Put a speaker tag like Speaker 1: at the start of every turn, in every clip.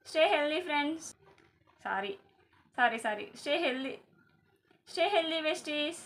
Speaker 1: stay healthy friends sorry sorry sorry stay healthy stay healthy besties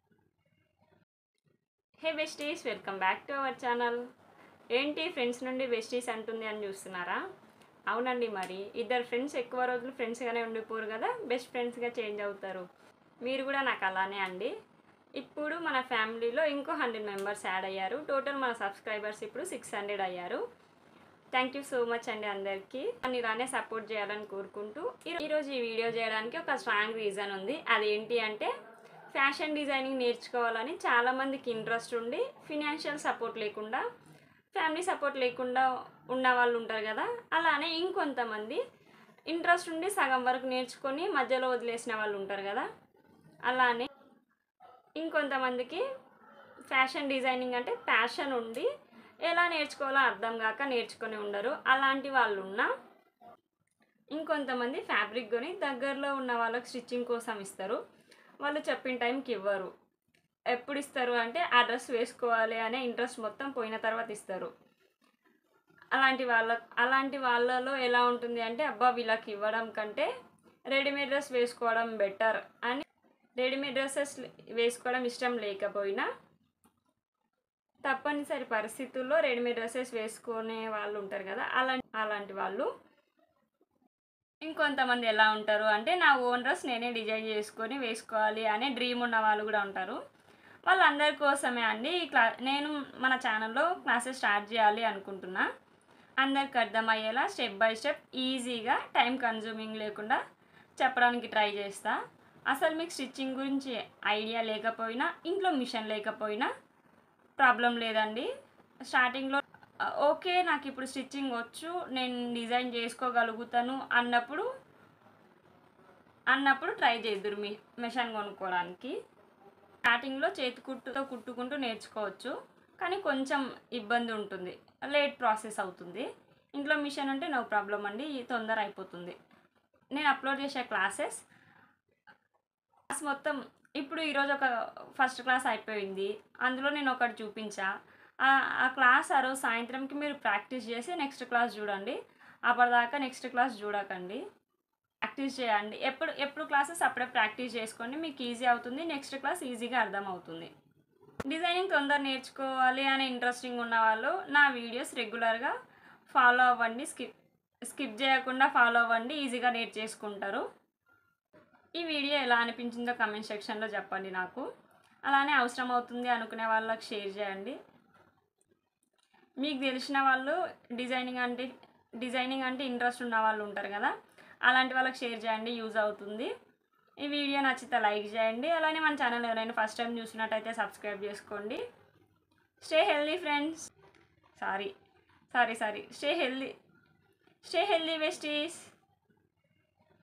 Speaker 1: hey besties welcome back to our channel ఏంటి friends నుండి besties అంటుంది అని చూస్తున్నారా అవునండి మరి ఇద్దరు ఫ్రెండ్స్ ఎక్కువ రోజులు ఫ్రెండ్స్గానే ఉండిపోరు కదా బెస్ట్ ఫ్రెండ్స్గా చేంజ్ అవుతారు మీరు కూడా నాకు అలానే అండి ఇప్పుడు మన ఫ్యామిలీలో ఇంకో హండ్రెడ్ మెంబర్స్ యాడ్ అయ్యారు టోటల్ మన సబ్స్క్రైబర్స్ ఇప్పుడు సిక్స్ హండ్రెడ్ అయ్యారు థ్యాంక్ యూ సో మచ్ అండి అందరికీ నన్ను ఇలానే సపోర్ట్ చేయాలని కోరుకుంటూ ఈ- ఈరోజు ఈ వీడియో చేయడానికి ఒక స్ట్రాంగ్ రీజన్ ఉంది అది ఏంటి అంటే ఫ్యాషన్ డిజైనింగ్ నేర్చుకోవాలని చాలామందికి ఇంట్రెస్ట్ ఉండి ఫినాన్షియల్ సపోర్ట్ లేకుండా ఫ్యామిలీ సపోర్ట్ లేకుండా ఉన్న వాళ్ళు ఉంటారు కదా అలానే ఇంకొంతమంది ఇంట్రెస్ట్ ఉండి సగం వరకు నేర్చుకొని మధ్యలో వదిలేసిన వాళ్ళు ఉంటారు కదా అలానే ఇంకొంతమందికి ఫ్యాషన్ డిజైనింగ్ అంటే ప్యాషన్ ఉండి ఎలా నేర్చుకోవాలో అర్థం కాక నేర్చుకొని ఉండరు అలాంటి వాళ్ళు ఉన్నా ఇంకొంతమంది ఫ్యాబ్రిక్ కొని దగ్గరలో ఉన్న వాళ్ళకి స్టిచ్చింగ్ కోసం ఇస్తారు వాళ్ళు చెప్పిన టైంకి ఇవ్వరు ఎప్పుడు ఇస్తారు అంటే ఆ డ్రెస్ వేసుకోవాలి అనే ఇంట్రెస్ట్ మొత్తం పోయిన తర్వాత ఇస్తారు అలాంటి వాళ్ళ అలాంటి వాళ్ళలో ఎలా ఉంటుంది అంటే అబ్బా వీళ్ళకి ఇవ్వడం కంటే రెడీమేడ్ డ్రెస్ వేసుకోవడం బెటర్ అని రెడీమేడ్ డ్రెస్సెస్ వేసుకోవడం ఇష్టం లేకపోయినా తప్పనిసరి పరిస్థితుల్లో రెడీమేడ్ డ్రెస్సెస్ వేసుకునే వాళ్ళు ఉంటారు కదా అలాంటి అలాంటి వాళ్ళు ఇంకొంతమంది ఎలా ఉంటారు అంటే నా ఓన్ డ్రెస్ నేనే డిజైన్ చేసుకొని వేసుకోవాలి అనే డ్రీమ్ ఉన్న వాళ్ళు కూడా ఉంటారు వాళ్ళందరి కోసమే అండి ఈ క్లా నేను మన ఛానల్లో క్లాసెస్ స్టార్ట్ చేయాలి అనుకుంటున్నా అందరికి అర్థమయ్యేలా స్టెప్ బై స్టెప్ ఈజీగా టైం కన్జ్యూమింగ్ లేకుండా చెప్పడానికి ట్రై చేస్తా అసలు మీకు స్టిచ్చింగ్ గురించి ఐడియా లేకపోయినా ఇంట్లో మిషన్ లేకపోయినా ప్రాబ్లం లేదండి స్టార్టింగ్లో ఆ, ఓకే నాకు ఇప్పుడు స్టిచ్చింగ్ వచ్చు నేను డిజైన్ చేసుకోగలుగుతాను అన్నప్పుడు అన్నప్పుడు ట్రై చేద్దురు మీ మిషన్ కొనుక్కోవడానికి స్టార్టింగ్లో చేతి కుట్టుతో కుట్టుకుంటూ నేర్చుకోవచ్చు కానీ కొంచెం ఇబ్బంది ఉంటుంది లేట్ ప్రాసెస్ అవుతుంది ఇంట్లో మిషన్ ఉంటే నో ప్రాబ్లం అండి తొందర అయిపోతుంది నేను అప్లోడ్ చేసే క్లాసెస్ క్లాస్ మొత్తం ఇప్పుడు ఈరోజు ఒక ఫస్ట్ క్లాస్ అయిపోయింది అందులో నేను ఒకటి చూపించా ఆ- ఆ క్లాస్ ఆ రోజు సాయంత్రంకి మీరు ప్రాక్టీస్ చేసి నెక్స్ట్ క్లాస్ చూడండి అప్పటిదాకా నెక్స్ట్ క్లాస్ చూడకండి ప్రాక్టీస్ చేయండి ఎప్పుడు ఎప్పుడు క్లాసెస్ అప్పుడే ప్రాక్టీస్ చేసుకోండి మీకు ఈజీ అవుతుంది నెక్స్ట్ క్లాస్ ఈజీగా అర్థం అవుతుంది డిజైనింగ్ తొందర నేర్చుకోవాలి అనే ఇంట్రెస్టింగ్ ఉన్న వాళ్ళు నా వీడియోస్ రెగ్యులర్గా ఫాలో అవ్వండి స్కిప్ స్కిప్ చేయకుండా ఫాలో అవ్వండి ఈజీగా నేర్చేసుకుంటారు ఈ వీడియో ఎలా అనిపించిందో కమెంట్ సెక్షన్లో చెప్పండి నాకు అలానే అవసరం అవుతుంది అనుకునే వాళ్ళకి షేర్ చేయండి మీకు తెలిసిన వాళ్ళు డిజైనింగ్ అంటే డిజైనింగ్ అంటే ఇంట్రెస్ట్ ఉన్న వాళ్ళు ఉంటారు కదా అలాంటి వాళ్ళకి షేర్ చేయండి యూజ్ అవుతుంది ఈ వీడియో నచ్చితే లైక్ చేయండి అలానే మన ఛానల్ ఎవరైనా ఫస్ట్ టైం చూసినట్టయితే సబ్స్క్రైబ్ చేసుకోండి stay healthy friends sorry sorry sorry stay healthy stay healthy besties